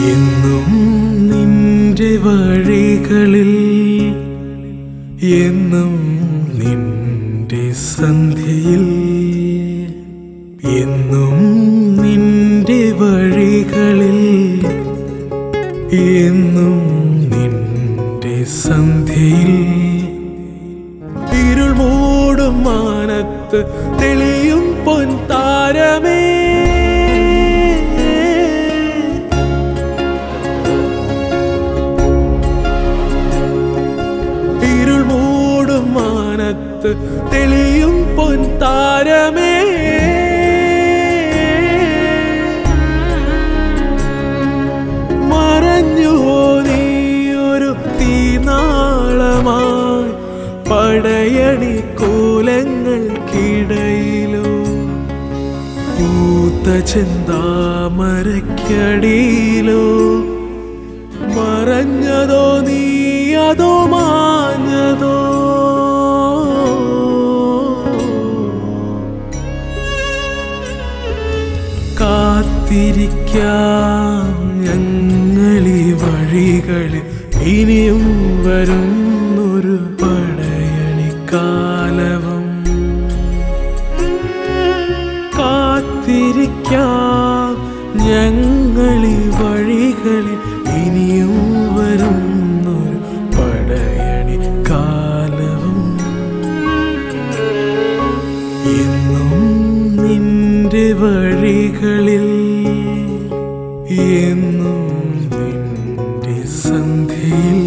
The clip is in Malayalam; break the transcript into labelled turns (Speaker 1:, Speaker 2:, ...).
Speaker 1: എന്നും നിന്റെ വഴികളിൽ എന്നും നിന്റെ സന്ധ്യയിൽ എന്നും നിന്റെ വഴികളിൽ എന്നും നിന്റെ സന്ധ്യയിൽ ഇരുൾ മൂടും മാനത്ത് തെളിയും പൊൻതാരമേ ഇരുൾ മൂടും മാനത്ത് തെളിയും പൊൻതാരമേ മറഞ്ഞുവോ നീ ഒരു തീനാളമായി പടയണി കൂലങ്ങൾക്കിടയിലോ പൂത്ത ചെന്താമരക്കടിയിലോ മറഞ്ഞതോ നീ അതോ മാഞ്ഞതോ കാത്തിരിക്കാം ഞങ്ങളീ വഴികളിൽ ഇനിയും വരുന്നൊരു പടയണിക്കാലവും കാത്തിരിക്കാം ഞങ്ങളീ വഴികളിൽ ഇനിയും വരുന്നൊരു പടയണിക്കാലവും എന്നും നിന്റെ വഴികളിൽ എന്നും നിന്റെ സന്ധ്യയിൽ